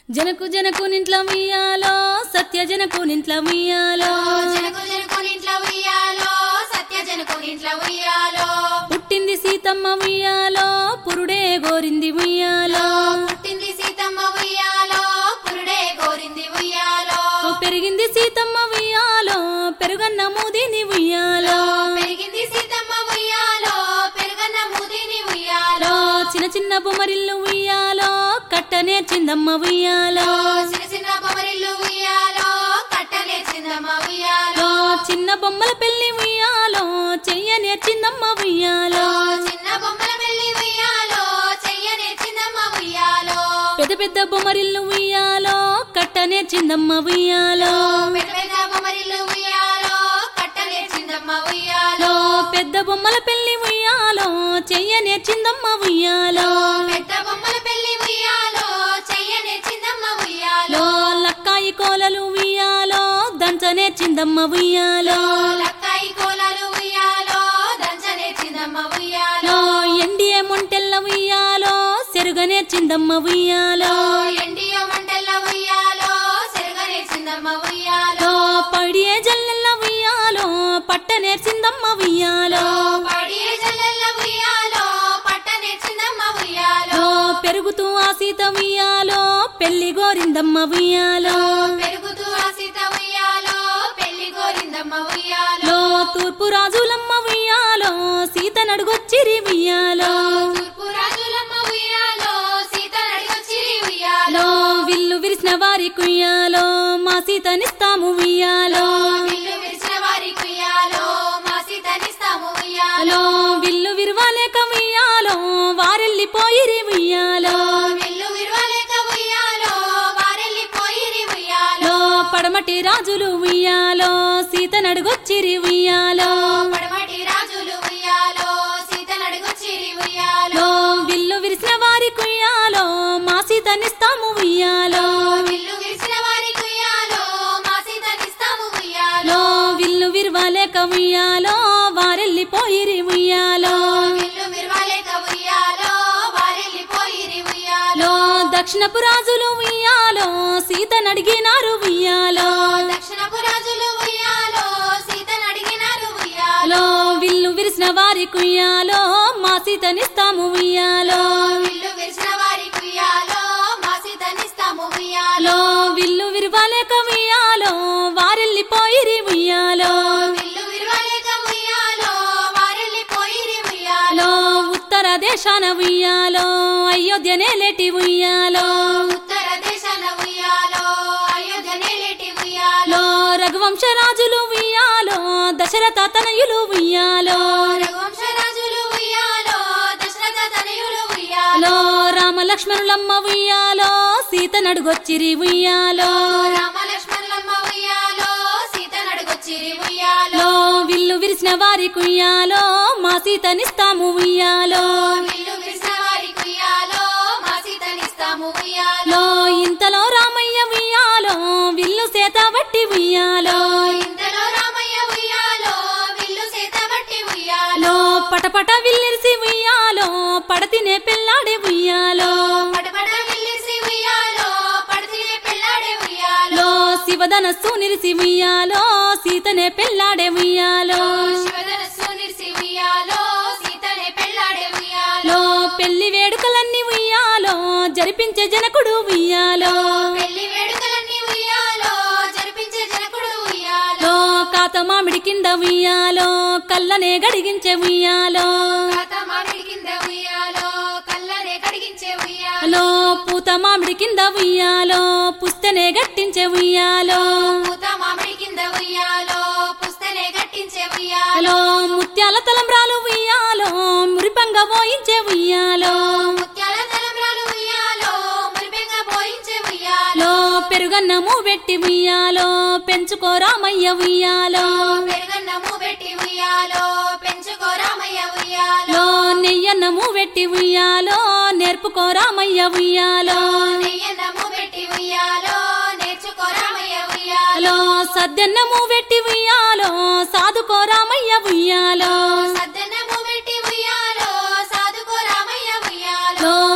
జనకు జనకు నింట్ల ఉయ్యాలో సత్య జనకు నింట్ల ఉయ్యాలో జనకు జనకునింట్ల ఉయ్యాలో సత్య జనకునింట్ల ఉయ్యాలో పుట్టింది సీతమ్మ ఉయ్యాలో పురుడే గోరింది ఉయ్యాలో పుట్టింది సీతమ్మ ఉయ్యాలో పురుడే కోరింది ఉయ్యాలో పెరిగింది సీతమ్మ ఉయ్యాలో పెరుగన్న మూదిని ఉయ్యాలో పెరిగింది సీతమ్మ ఉయ్యాలో పెరుగన్న ముదిని ఉయ్యాలో చిన్న చిన్న బొమ్మరిల్లు ఉయ్యాలో కట్ట నేర్చిందమ్మ ఉయ్యాలో చిన్న చిన్న బొమ్మరిల్లు ఉయ్యాలో కట్టలే చిన్నమ్మ ఉయ్యాలో చిన్న బొమ్మల పెళ్లి ఉయ్యాలో చెయ్య నేర్చిందమ్మ ఉయ్యాలో చిన్న బొమ్మల పెళ్లి ఉయ్యాలో చెయ్యనే చిన్నమ్మ ఉయ్యాలో పెద్ద పెద్ద బొమ్మరిల్లు ఉయ్యాలో కట్ట నేర్చిందమ్మ ఉయ్యాలో పెద్ద పెద్ద బొమ్మరిల్లు ఉయ్యాలో కట్టలే చిన్నమ్మ ఉయ్యాలో పెద్ద బొమ్మల పెళ్లి ఉయ్యాలో చెయ్య నేర్చిందమ్మ ఉయ్యాలో పెద్ద బొమ్మల పెళ్లి ఉయ్యాలో చెయ్యనే చిన్నమ్మ ఉయ్యాలో లక్కాయి కోలలు ఉయ్యాలో దంచ నేర్చిందమ్మ ఉయ్యాలో లక్కాయి కోలాలు ఉయ్యాలో దంచనే చిన్నమ్మ ఉయ్యాలో ఎండియే మొంటెల్ల ఉయ్యాలో సెరుగ నేర్చిందమ్మ ఉయ్యాలో ఎండియో మంటల్ల ఉయ్యాలో సెరగనే చిన్నమ్మ ఉయ్యాలో పడియే జల్లెల్ల ఉయ్యాలో పట్ట నేర్చిందమ్మ ఉయ్యాలో పడియే జల్లెల్ల ఉయ్యాలో పట్టనే చిన్నమ్మ ఉయ్యాలో పెరుగుతూ ఆ సీత ఉయ్యాలో పెళ్లి గోరిందమ్మ ఉయ్యాలో పెరుగుతూ ఆసిత ఉయ్యాలో పెళ్లి కోరిందమ్మ ఉయ్యాలో లో తూర్పు రాజులమ్మ ఉయ్యాలో సీత నడుగొచ్చిరి ఉయ్యాలో తూర్పు రాజులమ్మ ఉయ్యాలో సీత నడిగొచ్చిరి ఉయ్యాలో లో విల్లు విరిసిన వారి కుయ్యాలో మా సీతనిస్తాము ఉయ్యాలో విల్లు విరిచిన వారి కుయ్యాలో మా సీతనిస్తాము ఉయ్యాలో లో విల్లు విరవాలేక ఉయ్యాలో వారెళ్ళిపోయిరి ఉయ్యాలో విల్లు విరవలేక ఉయ్యాలో వారెళ్ళిపోయిరి ఉయ్యాలో లో పడమటి రాజులు ఉయ్యాలో సీత నడుగొచ్చిరి ఉయ్యాలో పడమటి రాజులు ఉయ్యాలో సీత నడిగొచ్చిరి ఉయ్యాలో లో విల్లు విరిసిన వారి కుయ్యాలో మా సీతనిస్తాము ఉయ్యాలో విల్లు విరిచిన వారి కుయ్యాలో మా సీతనిస్తాము ఉయ్యాలో లో విల్లు విరవాలేక ఉయ్యాలో వారెళ్ళిపోయిరి ఉయ్యాలో విల్లు విరవలేక ఉయ్యాలో వారెళ్ళిపోయిరి ఉయ్యాలో లో దక్షిణపు రాజులు ఉయ్యాలో సీత నడిగినారు ఉయ్యాలో దక్షిణపు రాజులు ఉయ్యాలో సీతను అడిగినారు ఉయ్యాలో లో విల్లు విరిసిన వారి కుయ్యాలో మా సీతనిస్తాము ఉయ్యాలో విల్లు విరిచిన వారి కుయ్యాలో మా సీతనిస్తాము ఉయ్యాలో లో విల్లు విరవాలేక ఉయ్యాలో వారెళ్ళిపోయిరి ఉయ్యాలో విల్లు విరవలేక ఉయ్యాలో వారెళ్ళిపోయిరి ఉయ్యాలో లో ఉత్తర దేశాన ఉయ్యాలో అయోధ్య నేలేటి ఉయ్యాలో ఉత్తర దేశాన ఉయ్యాలో అయోధ్య నేలేటి ఉయ్యాలో లో రఘువంశ రాజులు ఉయ్యాలో దశరథ తనయులు ఉయ్యాలో రఘువంశ రాజులు ఉయ్యాలో దశరథ తనయులు ఉయ్యాలో లో రామ లక్ష్మణులమ్మ ఉయ్యాలో సీత నడుగొచ్చిరి ఉయ్యాలో రామ లక్ష్మణులమ్మ ఉయ్యాలో సీత నడుగొచ్చిరి ఉయ్యాలో లో విల్లు విరిసిన వారి కుయ్యాలో మా సీతనిస్తాము ఉయ్యాలో విల్లు విరిసిన వారి కుయ్యాలో మా సీతనిస్తాము ఉయ్యాలో లో ఇంతలో రామయ్య ఉయ్యాలో విల్లు సేత బట్టి ఉయ్యాలో ఇంతలో రామయ్య ఉయ్యాలో విల్లు సీత బట్టి ఉయ్యాలో లో పటపట విల్లిరిసి ఉయ్యాలో పడతినే పెళ్ళాడే ఉయ్యాలో పడబడ విల్లిసి ఉయ్యాలో పడితే పెళ్ళాడే ఉయ్యాలో లో శివధనస్సు నిరిసి ఉయ్యాలో సీతనే పెళ్ళాడే ఉయ్యాలో శివధనస్సు నిరిసి ఉయ్యాలో సీతనే పెళ్ళాడే ఉయ్యాలో లో పెళ్లి వేడుకలన్నీ ఉయ్యాలో జరిపించే జనకుడు ఉయ్యాలో పెళ్లి వేడుకలన్నీ ఉయ్యాలో జరిపించే జనకుడు ఉయ్యాలో లో కాత మామిడి కింద ఉయ్యాలో కళ్ళనే గడిగించే ఉయ్యాలో తాత మామిడి కింద ఉయ్యాలో కళ్ళనే కడిగించే ఉయ్యాలో లో పూత మామిడి కింద ఉయ్యాలో పుస్తనే గట్టించే ఉయ్యాలో పూత మామిడి కింద ఉయ్యాలో పుస్తనే గట్టించే ఉయ్యాలో లో ముత్యాల తలంబ్రాలు ఉయ్యాలో మురిపంగా పోయించే ఉయ్యాలో ముత్యాల తలంబ్రాలు ఉయ్యాలో మురిపెంగా పోయించే ఉయ్యాలో లో పెరుగన్నము పెట్టి ఉయ్యాలో పెంచుకో రామయ్య ఉయ్యాలో పెరుగన్నము పెట్టి ఉయ్యాలో పెంచుకో రామయ్య ఉయ్యాలో లో నెయ్యన్నము పెట్టి ఉయ్యాలో నేర్పుకో రామయ్య ఉయ్యాలో నెయ్యన్నము పెట్టి ఉయ్యాలో నేర్చుకో రామయ్య ఉయ్యాలో లో సద్దన్నము పెట్టి ఉయ్యాలో సాధుకో రామయ్య ఉయ్యాలో సద్దన్నము పెట్టి ఉయ్యాలో సాధుకో రామయ్య ఉయ్యాలో లో ముక్క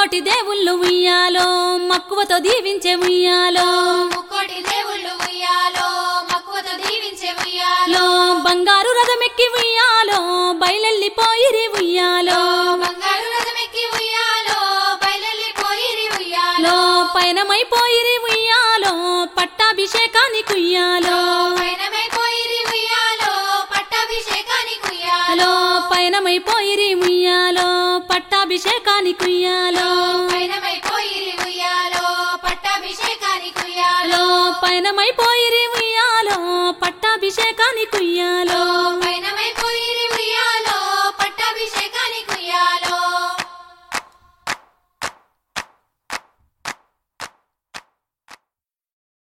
ముక్కోటి దేవుళ్ళు ఉయ్యాలో మక్కువతో దీవించే ఉయ్యాలో ముక్కోటి దేవుళ్ళు ఉయ్యాలో మక్కువతో దీవించే ఉయ్యాలో లో బంగారు రథమెక్కి ఉయ్యాలో బయలెల్లిపోయిరి ఉయ్యాలో బంగారు రథమెక్కి ఉయ్యాలో బయలుపోయిరి ఉయ్యాలో లో పయనమైపోయిరి ఉయ్యాలో పట్టాభిషేకానికి ఉయ్యాలో పయనమైపోయిరి ఉయ్యాలో పట్టాభిషేకానికి ఉయ్యాలో లో పయనమైపోయిరి ఉయ్యాలో పట్టాభిషేకానికి ఉయ్యాలో పయనమైపోయిరి ఉయ్యాలో పట్టాభిషేకానికి ఉయ్యాలో లో పయనమైపోయిరి ఉయ్యాలో